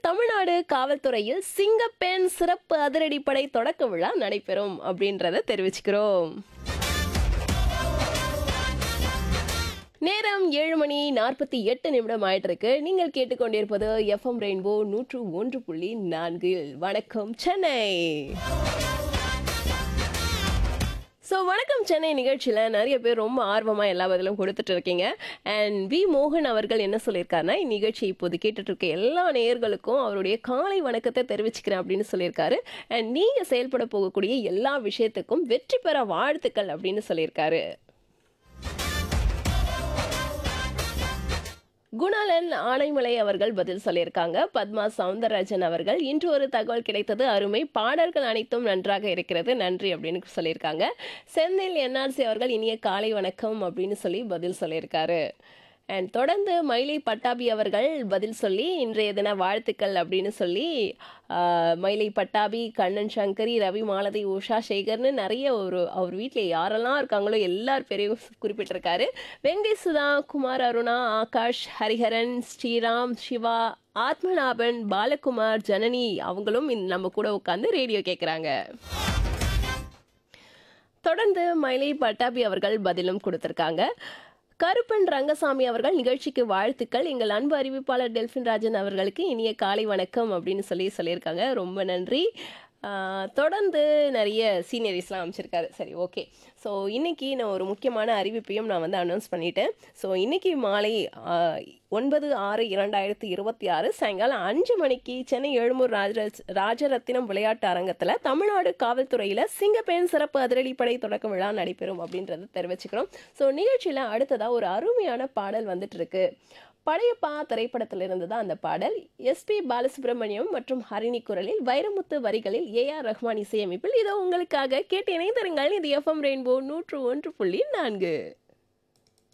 தமிழ்நாடு காவல்துறையில் சிங்கப்பெண் சிறப்பு அதிரடிப்படை தொடக்க விழா நடைபெறும் அப்படின்றத தெரிவிச்சுக்கிறோம் நேரம் ஏழு மணி நாற்பத்தி எட்டு நிமிடம் ஆயிட்டு இருக்கு நீங்கள் கேட்டுக்கொண்டிருப்பது எஃப்எம் ரெயின்போ நூற்று ஒன்று புள்ளி நான்கு வணக்கம் சென்னை ஸோ வணக்கம் சென்னை நிகழ்ச்சியில் நிறைய பேர் ரொம்ப ஆர்வமாக எல்லா பதிலும் கொடுத்துட்டு இருக்கீங்க அண்ட் வி மோகன் அவர்கள் என்ன சொல்லியிருக்காருன்னா இந்நிகழ்ச்சி இப்போது கேட்டுட்டு இருக்க எல்லா நேயர்களுக்கும் அவருடைய காலை வணக்கத்தை தெரிவிச்சுக்கிறேன் அப்படின்னு சொல்லியிருக்காரு அண்ட் நீங்கள் செயல்பட போகக்கூடிய எல்லா விஷயத்துக்கும் வெற்றி பெற வாழ்த்துக்கள் அப்படின்னு சொல்லியிருக்காரு குணாலன் ஆனைமலை அவர்கள் பதில் சொல்லியிருக்காங்க பத்மா சவுந்தரராஜன் அவர்கள் இன்று ஒரு தகவல் கிடைத்தது அருமை பாடல்கள் அனைத்தும் நன்றாக இருக்கிறது நன்றி அப்படின்னு சொல்லியிருக்காங்க செந்தில் என்ஆர்சி அவர்கள் இனிய காலை வணக்கம் அப்படின்னு சொல்லி பதில் சொல்லியிருக்காரு அண்ட் தொடர்ந்து மயிலை பட்டாபி அவர்கள் பதில் சொல்லி இன்றைய தின வாழ்த்துக்கள் அப்படின்னு சொல்லி ஆஹ், மயிலை பட்டாபி கண்ணன் சங்கரி ரவி மாலதி உஷா சேகர்னு நிறைய ஒரு அவர் வீட்டில் யாரெல்லாம் இருக்காங்களோ எல்லார் பேரையும் குறிப்பிட்டிருக்காரு வெங்கடேஷ் சுதா குமார் அருணா ஆகாஷ் ஹரிஹரன் ஸ்ரீராம் சிவா ஆத்மநாபன் பாலகுமார் ஜனனி அவங்களும் இந்த- நம்ம கூட உட்காந்து ரேடியோ கேட்குறாங்க தொடர்ந்து மயிலை பட்டாபி அவர்கள் பதிலும் கொடுத்திருக்காங்க கருப்பன் ரங்கசாமி அவர்கள் நிகழ்ச்சிக்கு வாழ்த்துக்கள் எங்கள் அன்பு அறிவிப்பாளர் டெல்பின் ராஜன் அவர்களுக்கு இனிய காலை வணக்கம் அப்படின்னு சொல்லி சொல்லியிருக்காங்க ரொம்ப நன்றி ஆஹ், தொடர்ந்து நிறைய சீனியரிஸ்லாம் அமைச்சிருக்காரு சரி ஓகே ஸோ இன்னைக்கு நான் ஒரு முக்கியமான அறிவிப்பையும் நான் வந்து அனௌன்ஸ் பண்ணிட்டேன் ஸோ இன்னைக்கு மாலை ஆஹ், ஒன்பது ஆறு இரண்டாயிரத்தி இருபத்தி ஆறு சாயங்காலம் அஞ்சு மணிக்கு சென்னை எழும்பூர் ராஜ ராஜரத்தினம் விளையாட்டு அரங்கத்தில் தமிழ்நாடு காவல்துறையில் சிங்கப்பெண் சிறப்பு அதிரடிப்படை தொடக்க விழா நடைபெறும் அப்படின்றத தெரிவிச்சுக்கிறோம் ஸோ நிகழ்ச்சியில் அடுத்ததாக ஒரு அருமையான பாடல் வந்துட்டு இருக்கு படையப்பா திரைப்படத்திலிருந்து தான் அந்த பாடல் எஸ்பி பாலசுப்ரமணியம் மற்றும் ஹரிணி குரலில் வைரமுத்து வரிகளில் ஏ ஆர் ரஹ்மான் இசையமைப்பில் இதோ உங்களுக்காக கேட்டு இணைந்திருங்கள் இது எஃப்எம் ரெயின்போ நூற்று ஒன்று புள்ளி நான்கு